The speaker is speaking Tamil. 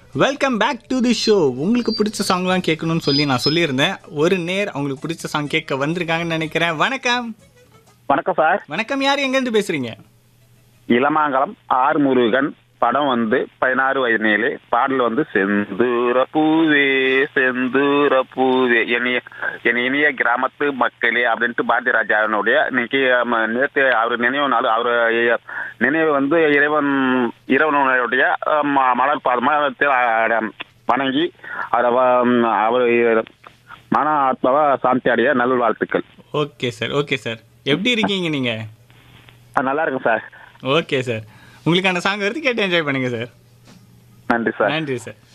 welcome back to the show உங்களுக்கு பிடிச்ச சாங்லாம் கேட்கணும்னு சொல்லி நான் சொல்லியிருந்தேன் ஒரு நேர் அவங்களுக்கு பிடிச்ச சாங் கேட்க வந்திருக்காங்கன்னு நினைக்கிறேன் வணக்கம் வணக்கம் சார் வணக்கம் யார் எங்கேருந்து பேசுறீங்க இளமாங்கலம் ஆர் முருகன் படம் வந்து பதினாறு வயதினிலே பாடல் வந்து செந்தூர பூவே செந்தூர பூவே இனிய என் இனிய கிராமத்து மக்களே அப்படின்ட்டு பாரதி ராஜாவினுடைய இன்னைக்கு ஆம, நேத்து அவர் நினைவு நாள் அவர் நினைவு வந்து இறைவன் இறைவனுடைய ம- மலர் பாதமாக வணங்கி அவரை வ- அவர் மன ஆத்மாவா சாந்தி அடைய நல்வாழ்த்துக்கள் ஓகே சார் ஓகே சார் எப்படி இருக்கீங்க நீங்க அது நல்லா இருக்கும் சார் ஓகே சார் உங்களுக்கான சாங் வருது கேட்டு என்ஜாய் பண்ணுங்க சார் நன்றி சார் நன்றி சார்